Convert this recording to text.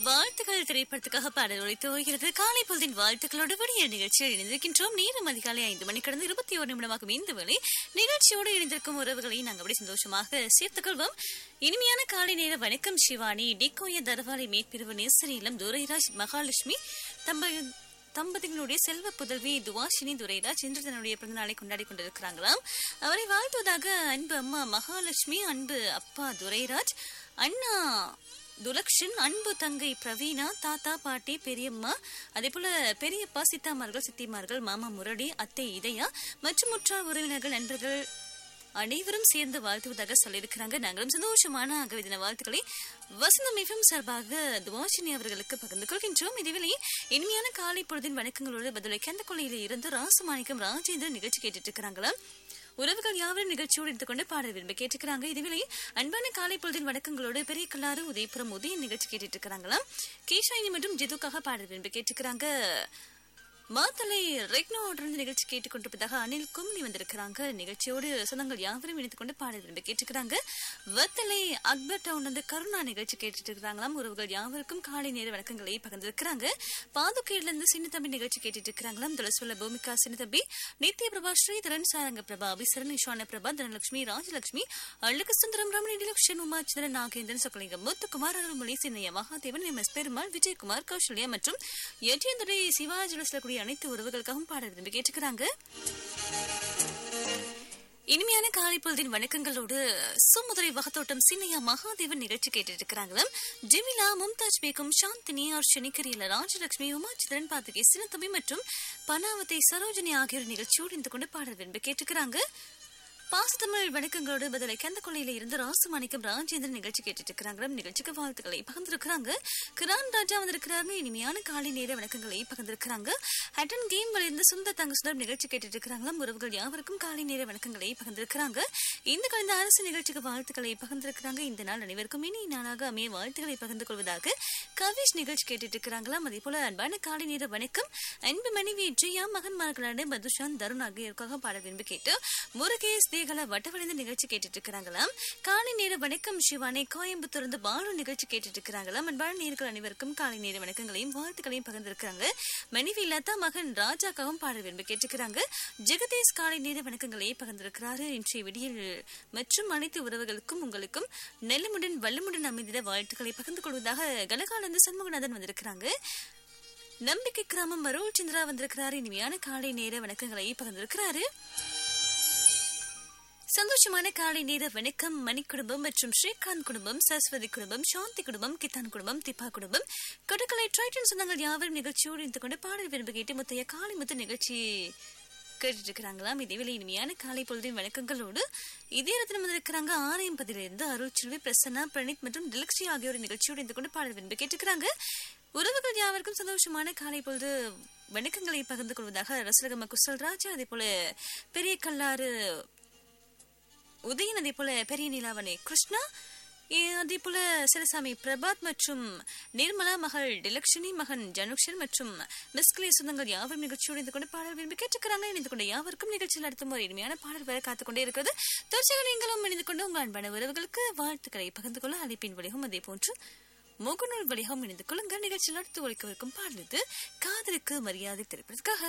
வாழ்த்துக்கள் திரைப்படத்துக்காக பாடல் ஒழித்து வருகிறது காலை பொழுதின் வாழ்த்துக்களோடு விடிய நிகழ்ச்சியில் இணைந்திருக்கின்றோம் நேரம் அதிகாலை ஐந்து மணி கடந்து இருபத்தி ஒரு நிமிடமாகும் இந்த வேளை நிகழ்ச்சியோடு இணைந்திருக்கும் உறவுகளை நாங்கள் அப்படி சந்தோஷமாக சேர்த்துக் கொள்வோம் இனிமையான காலை நேர வணக்கம் சிவானி டிகோய தரவாலை மேற்பிரிவு நேசரியிலம் துரைராஜ் மகாலட்சுமி தம்ப தம்பதிகளுடைய செல்வ புதல்வி துவாஷினி துரைராஜ் இன்று தன்னுடைய பிறந்தநாளை கொண்டாடி கொண்டிருக்கிறாங்களாம் அவரை வாழ்த்துவதாக அன்பு அம்மா மகாலட்சுமி அன்பு அப்பா துரைராஜ் அண்ணா துலக்ஷன் அன்பு தங்கை பிரவீனா தாத்தா பாட்டி பெரியம்மா அதே போல பெரியப்பா சித்தாமார்கள் சித்திமார்கள் மாமா முரடி அத்தை இதயா மற்றும் முற்றார் உறவினர்கள் நண்பர்கள் அனைவரும் சேர்ந்து வாழ்த்துவதாக சொல்லியிருக்கிறாங்க நாங்களும் சந்தோஷமான ஆகவே தின வாழ்த்துக்களை வசந்தம் மிகவும் சார்பாக துவாஷினி அவர்களுக்கு பகிர்ந்து கொள்கின்றோம் இதுவேளை இனிமையான காலை பொழுதின் வணக்கங்களோடு பதிலளிக்க அந்த கொள்ளையில இருந்து ராசமாணிக்கம் ராஜேந்திரன் நிகழ்ச்சி கேட்டுட்டு இருக்கிறாங்களா உறவுகள் யாவரும் நிகழ்ச்சியோடு எடுத்துக்கொண்டு பாட விரும்பி கேட்டுக்கிறாங்க இதுவேளை அன்பான காலை பொழுதின் வணக்கங்களோடு பெரிய கல்லாறு உதயபுரம் உதய நிகழ்ச்சி கேட்டுட்டு இருக்கிறாங்களா கேஷாயினி மற்றும் ஜிதுக்காக பாட விரும்பி கேட்டுக்கிறாங்க மாத்தலை ரெக்னோடு நிகழ்ச்சி கேட்டுக்கொண்டிருப்பதாக அனில் கும்னி வந்திருக்கிறாங்க நிகழ்ச்சியோடு சொந்தங்கள் யாவரும் இணைத்துக் கொண்டு பாட விரும்பி கேட்டுக்கிறாங்க வத்தலை அக்பர் டவுன் வந்து கருணா நிகழ்ச்சி கேட்டுட்டு இருக்கிறாங்களாம் உறவுகள் யாவருக்கும் காலை நேர வணக்கங்களை பகிர்ந்திருக்கிறாங்க பாதுகையில இருந்து சின்ன தம்பி நிகழ்ச்சி கேட்டுட்டு இருக்கிறாங்களாம் துளசுவல பூமிகா சின்ன தம்பி நித்ய பிரபா ஸ்ரீதரன் சாரங்க பிரபா அபிசரன் இஷான பிரபா தனலட்சுமி ராஜலட்சுமி அழுக்கு சுந்தரம் ரமணி டிலக்ஷன் உமாச்சந்திரன் நாகேந்திரன் சொக்கலிங்கம் முத்துக்குமார் அருள்மொழி சின்னையா மகாதேவன் எம் எஸ் பெருமாள் விஜயகுமார் கௌசல்யா மற்றும் எட்டியந்துரை சிவாஜில சொல்லக்கூடிய அனைத்து உறவுகளுக்காகவும் பாட விரும்பி கேட்டுக்கிறாங்க இனிமையான காலை பொழுதின் வணக்கங்களோடு சுமுதிரை வகத்தோட்டம் சின்னையா மகாதேவன் நிகழ்ச்சி கேட்டுட்டு இருக்கிறாங்களாம் ஜெமிலா மும்தாஜ் பேகம் சாந்தினி அர்ஷனி கரியல ராஜலட்சுமி உமாச்சிதரன் பாத்துகே சின்னத்தம்பி மற்றும் பனாவத்தை சரோஜினி ஆகியோர் நிகழ்ச்சியோடு இருந்து கொண்டு பாடல் விரும்பி கேட்டுக்கிறாங்க பாசத்தமிழ் வணக்கங்களோடு பதிலை கந்த கொள்ளையில இருந்து ராசுமாணிக்கம் ராஜேந்திரன் நிகழ்ச்சி கேட்டுட்டு இருக்கிறாங்க நிகழ்ச்சிக்கு வாழ்த்துக்களை பகிர்ந்திருக்கிறாங்க கிரான் ராஜா வந்திருக்கிறாங்க இனிமையான காலை நேர வணக்கங்களை பகிர்ந்திருக்கிறாங்க ஹட்டன் கேம் இருந்து சுந்த தங்க சுந்தரம் நிகழ்ச்சி கேட்டுட்டு இருக்கிறாங்களாம் உறவுகள் யாவருக்கும் காலை நேர வணக்கங்களை பகிர்ந்திருக்கிறாங்க இந்த கலந்த அரசு நிகழ்ச்சிக்கு வாழ்த்துக்களை பகிர்ந்திருக்கிறாங்க இந்த நாள் அனைவருக்கும் இனி நாளாக அமைய வாழ்த்துக்களை பகிர்ந்து கொள்வதாக கவிஷ் நிகழ்ச்சி கேட்டுட்டு இருக்கிறாங்களாம் அதே போல அன்பான காலை நேர வணக்கம் அன்பு மனைவி ஜெயா மகன்மார்களான மதுஷான் தருண் ஆகியோருக்காக பாட விரும்பி கேட்டு முருகேஷ் தேகலா வட்டவழிந்த நிகழ்ச்சி கேட்டுட்டு இருக்கிறாங்களாம் காலை நேர வணக்கம் சிவானே கோயம்புத்தூர் இருந்து பாலு நிகழ்ச்சி கேட்டுட்டு இருக்கிறாங்களாம் அன்பான நேர்கள் அனைவருக்கும் காலை நேர வணக்கங்களையும் வாழ்த்துக்களையும் பகிர்ந்திருக்கிறாங்க மனைவி லதா மகன் ராஜாக்காகவும் பாட விரும்பி கேட்டுக்கிறாங்க ஜெகதேஷ் காலை நேர வணக்கங்களை பகிர்ந்திருக்கிறாரு இன்றைய விடியல் மற்றும் அனைத்து உறவுகளுக்கும் உங்களுக்கும் நெல்லுமுடன் வல்லமுடன் அமைந்திட வாழ்த்துக்களை பகிர்ந்து கொள்வதாக கனகானந்த சண்முகநாதன் வந்திருக்கிறாங்க நம்பிக்கை கிராமம் மரோல் சந்திரா வந்திருக்கிறாரு இனிமையான காலை நேர வணக்கங்களை பகிர்ந்திருக்கிறாரு சந்தோஷமான காலை நேர வணக்கம் மணி குடும்பம் மற்றும் ஸ்ரீகாந்த் குடும்பம் சரஸ்வதி குடும்பம் சாந்தி குடும்பம் கித்தான் குடும்பம் திப்பா குடும்பம் கொடக்கலை ட்ரைட்டன் சொந்தங்கள் யாவரும் நிகழ்ச்சியோடு இருந்து கொண்டு பாடல் விரும்பு கேட்டு முத்தைய காலை முத்து நிகழ்ச்சி கேட்டுட்டு இருக்கிறாங்களாம் இதேவேளை இனிமையான காலை பொழுதின் வணக்கங்களோடு இதே இடத்துல வந்திருக்கிறாங்க ஆலயம் பதிலிருந்து அருள் செல்வி பிரசன்னா பிரணீத் மற்றும் டிலக்ஷி ஆகியோர் நிகழ்ச்சியோடு இருந்து கொண்டு பாடல் விரும்பி கேட்டுக்கிறாங்க உறவுகள் யாவருக்கும் சந்தோஷமான காலை பொழுது வணக்கங்களை பகிர்ந்து கொள்வதாக ரசலகம குசல் ராஜா அதே போல பெரிய கல்லாறு உதயன் அதே போல பெரிய நிலாவணி கிருஷ்ணா அதே போல சிறசாமி பிரபாத் மற்றும் நிர்மலா மகள் டிலக்ஷனி மகன் ஜனுக்ஷன் மற்றும் மிஸ்கிலே சொந்தங்கள் யாவரும் நிகழ்ச்சியோடு இருந்து கொண்டு பாடல் விரும்பி கேட்டுக்கிறாங்க இணைந்து கொண்டு யாவருக்கும் நிகழ்ச்சியில் அடுத்த ஒரு இனிமையான பாடல் வர காத்துக்கொண்டே இருக்கிறது தொடர்ச்சியாக நீங்களும் இணைந்து கொண்டு உங்கள் அன்பான உறவுகளுக்கு வாழ்த்துக்களை பகிர்ந்து கொள்ள அழைப்பின் வழியும் அதே போன்று முகநூல் வழியாகவும் இணைந்து கொள்ளுங்கள் நிகழ்ச்சியில் அடுத்து ஒழிக்கவிருக்கும் பாடலுக்கு காதலுக்கு மரியாதை தெரிவிப்பதற்காக